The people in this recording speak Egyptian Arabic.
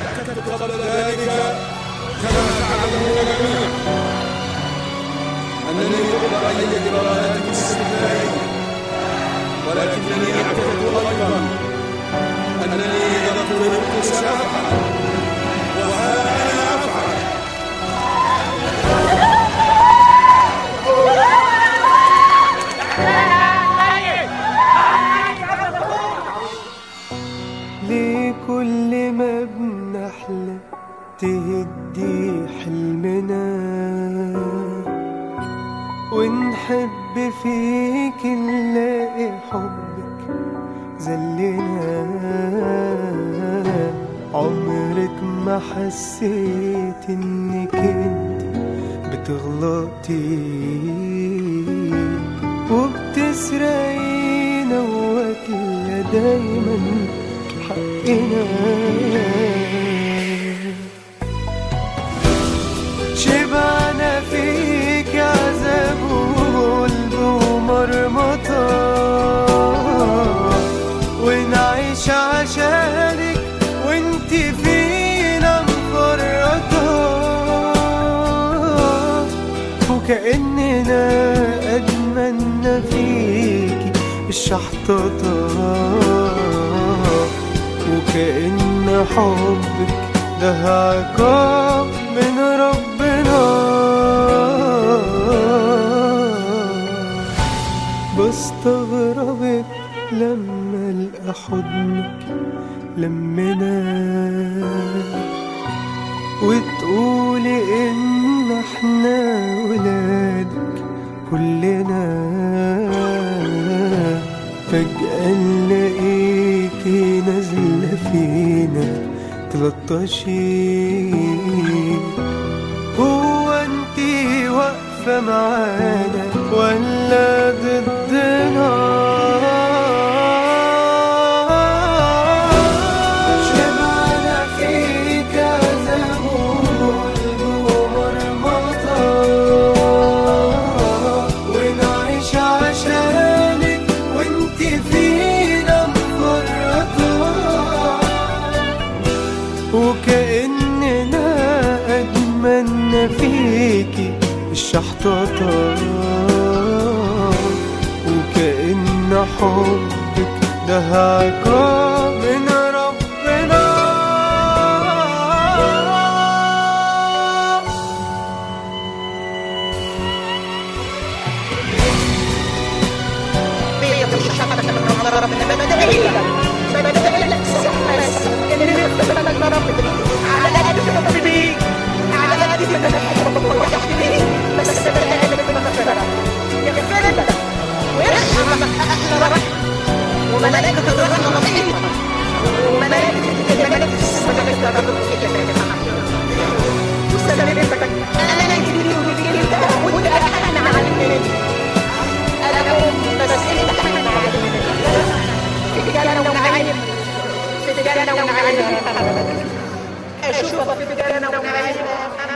تأكدت قبل ذلك كما تعلمون جميعا أنني قبل أي براءة استثنائية ولكنني أعتقد أيضا أنني إذا طلبت سأفعل وها أنا أفعل ليه كل ما بنحلم تهدي حلمنا ونحب فيك نلاقي حبك زلنا عمرك ما حسيت انك انت بتغلطي وبتسرقينا واكلة دايما حقنا شبعنا فيك عذاب وقلب ومرمطة ونعيش عشانك وانت فينا مفرطة وكأننا أدمنا فيكي الشحططة وكأن حبك ده عقاب من ربنا بستغربك لما القى حضنك لمنا وتقولي ان احنا ولادك كلنا فجأة نلاقيكي نازلة فينا تلطشي هو انتي واقفة معانا ولا ضدنا شبعنا فيك عذاب وقلب ومرمطة ونعيش عشانك وانت فينا مفرطة وكأننا أدمنا فيكي الشحططة وكأن حبك ده عقاب من ربنا وملائكة الرحمة رحيمة وملائكة الملائكة السماء وسلامتك أنا جبريل وجبريل وأنت أحن على النبي أنا أم مسيح أحن على النبي في جنة ونعيم في جنة ونعيم أشوفك في جنة ونعيم